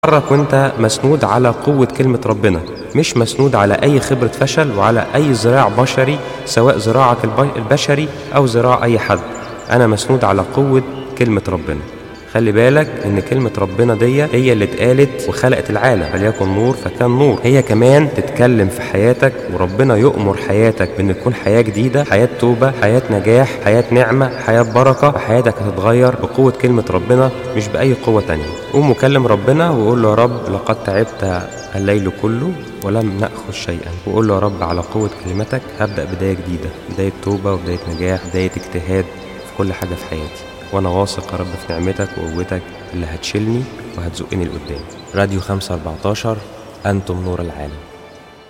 تتحرك وانت مسنود على قوة كلمة ربنا مش مسنود على أي خبرة فشل وعلى أي ذراع بشري سواء ذراعك الب- البشري أو ذراع أي حد أنا مسنود على قوة كلمة ربنا خلي بالك ان كلمة ربنا دي هي اللي اتقالت وخلقت العالم فليكن نور فكان نور هي كمان تتكلم في حياتك وربنا يؤمر حياتك بان تكون حياة جديدة حياة توبة حياة نجاح حياة نعمة حياة بركة حياتك هتتغير بقوة كلمة ربنا مش بأي قوة تانية قوم وكلم ربنا وقول له يا رب لقد تعبت الليل كله ولم نأخذ شيئا وقول له يا رب على قوة كلمتك هبدأ بداية جديدة بداية توبة وبداية نجاح بداية اجتهاد في كل حاجة في حياتي وانا واثق يا رب في نعمتك وقوتك اللي هتشيلني وهتزقني لقدام راديو 514 انتم نور العالم